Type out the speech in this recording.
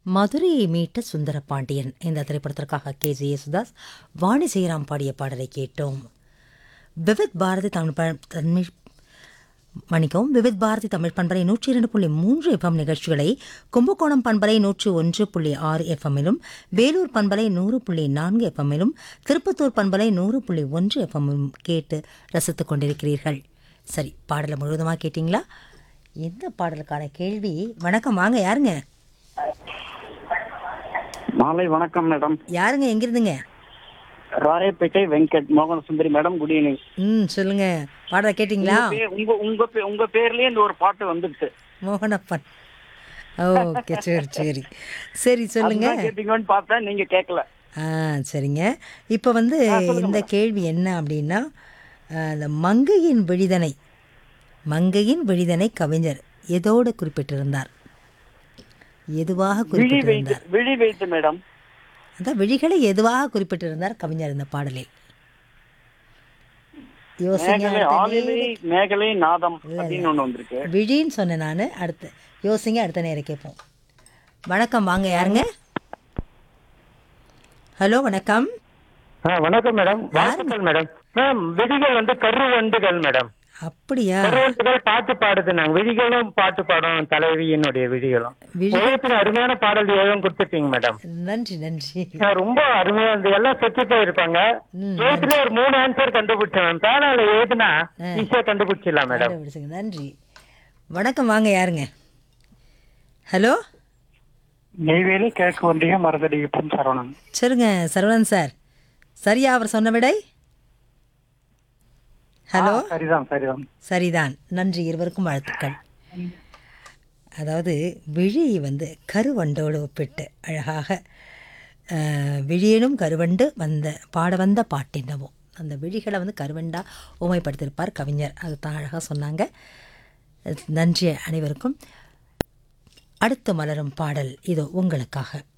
மதுரையை மீட்ட சுந்தர பாண்டியன் இந்த திரைப்படத்திற்காக கே ஜே யேசுதாஸ் வாணி ஜெயராம் பாடிய பாடலை கேட்டோம் விவித் பாரதி தமிழ் ப- தமிழ் மன்னிக்கவும் விவித் பாரதி தமிழ் பண்பலை நூற்றி இரண்டு புள்ளி மூன்று எஃப்எம் நிகழ்ச்சிகளை கும்பகோணம் பண்பலை நூற்றி ஒன்று புள்ளி ஆறு எஃப்எம்மிலும் வேலூர் பண்பலை நூறு புள்ளி நான்கு எஃப்எம்மிலும் திருப்பத்தூர் பண்பலை நூறு புள்ளி ஒன்று எஃப்எம்மிலும் கேட்டு ரசித்துக் கொண்டிருக்கிறீர்கள் சரி பாடலை முழுவதுமாக கேட்டிங்களா எந்த பாடலுக்கான கேள்வி வணக்கம் வாங்க யாருங்க மாலை வணக்கம் மேடம் யாருங்க எங்கிருந்துங்க ராயப்பேட்டை வெங்கட் மோகன சுந்தரி மேடம் குட் ஈவினிங் ம் சொல்லுங்க பாடலை கேட்டிங்களா உங்க உங்க பே- உங்க பேர்லயே இந்த ஒரு பாட்டு வந்துருச்சு மோகனப்பன் ஓகே சரி சரி சரி சொல்லுங்க அதுதான் கேப்பீங்கன்னு பார்த்தேன் நீங்க கேட்கல ஆ சரிங்க இப்போ வந்து இந்த கேள்வி என்ன அப்படின்னா ஆ, இந்த மங்கையின் விழிதனை மங்கையின் விழிதனை கவிஞர் எதோடு குறிப்பிட்டிருந்தார் எதுவாக விழி வைத்து குறிப்பிட்டிருந்தார் விழி வைத்து மேடம் அந்த விழிகளை எதுவாக குறிப்பிட்டிருந்தார் கவிஞர் இந்த பாடலில் யோசிங்க மேகலை அடுத்த ஆளிலை நேரம். மேகலை நாதம் அப்படின்னு ஒண்ணு வந்திருக்கு விழின்னு சொன்னேன் நான் அடுத்து யோசிங்க அடுத்த நேரம் கேட்போம் வணக்கம் வாங்க யாருங்க ஹலோ வணக்கம் வணக்கம் மேடம் வாழ்த்துக்கள் மேடம் மேம் விழிகள் வந்து கருவண்டுகள் மேடம் அப்படியா கருவண்டுகள் பாட்டு பாடுது நாங்க விழிகளும் பாட்டு பாடும் தலைவியினுடைய விழிகளும் விழி உலகத்துல அருமையான பாடல் ஏதும் கொடுத்துட்டீங்க மேடம் நன்றி நன்றி நான் ரொம்ப அருமையா இருந்து எல்லாம் செத்து போயிருப்பாங்க ம், ஏத்துல ஒரு மூணு ஆன்சர் கண்டுபிடிச்சேன் மேம் பேனால ஏதுனா ஈஸியா கண்டுபிடிச்சிடலாம் மேடம் கண்டுபிடிச்சுங்க நன்றி வணக்கம் வாங்க யாருங்க ஹலோ நெய்வேலி கிழக்கு ஒன்றியம் மருதடிப்பும் சரவணன் சொல்லுங்க சரவணன் சார் சரியா அவர் சொன்ன விடை ஹலோ சரிதான் சரிதான் சரிதான் நன்றி இருவருக்கும் வாழ்த்துக்கள் அதாவது விழி வந்து கருவண்டோடு ஒப்பிட்டு அழகாக அஹ், விழியிலும் கருவண்டு வந்த பாட வந்த பாட்டினவும் அந்த விழிகளை வந்து கருவண்டா ஊமைப்படுத்தியிருப்பார் கவிஞர் அது தான் அழகாக சொன்னாங்க நன்றி அனைவருக்கும் அடுத்து மலரும் பாடல் இதோ உங்களுக்காக